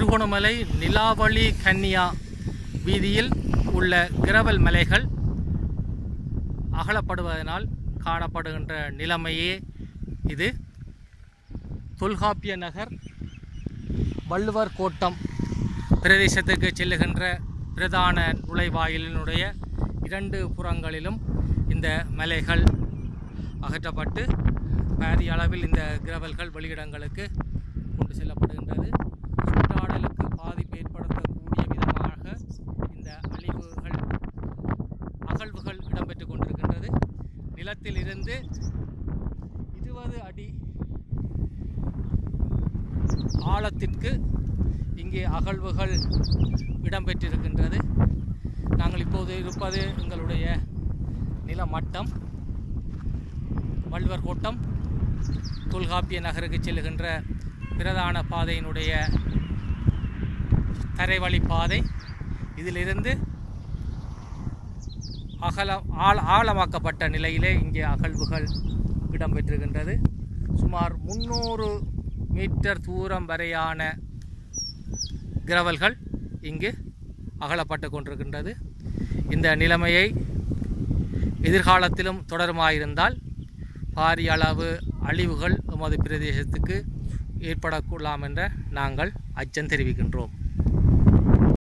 திருகோணமலை நிலாவளி கன்னியா வீதியில் உள்ள கிரவல் மலைகள் அகலப்படுவதனால் காணப்படுகின்ற நிலைமையே இது தொல்காப்பிய நகர் வள்ளுவர் கோட்டம் பிரதேசத்துக்கு செல்லுகின்ற பிரதான நுழைவாயிலினுடைய இரண்டு புறங்களிலும் இந்த மலைகள் அகற்றப்பட்டு பாரிய அளவில் இந்த கிரவல்கள் வெளியிடங்களுக்கு கொண்டு செல்லப்படுகின்றது சுற்றாடலுக்கு பாதிப்பு ஏற்படுத்தக்கூடிய விதமாக இந்த அழிவுகள் அகழ்வுகள் இடம்பெற்று கொண்டிருக்கின்றது நிலத்தில் இருந்து இருபது அடி ஆழத்திற்கு இங்கே அகழ்வுகள் இடம்பெற்றிருக்கின்றது நாங்கள் இப்போது இருப்பது எங்களுடைய நிலமட்டம் வள்ளுவர் கோட்டம் தொல்காப்பிய நகருக்கு செல்லுகின்ற பிரதான பாதையினுடைய தரைவழி பாதை இதிலிருந்து அகல ஆழ ஆழமாக்கப்பட்ட நிலையிலே இங்கே அகழ்வுகள் இடம்பெற்றிருக்கின்றது சுமார் முந்நூறு மீட்டர் தூரம் வரையான கிரவல்கள் இங்கு அகலப்பட்டு கொண்டிருக்கின்றது இந்த நிலைமையை எதிர்காலத்திலும் தொடருமாயிருந்தால் பாரிய அளவு அழிவுகள் எமது பிரதேசத்துக்கு ஏற்படக்கூடாம் என்ற நாங்கள் அச்சம் தெரிவிக்கின்றோம்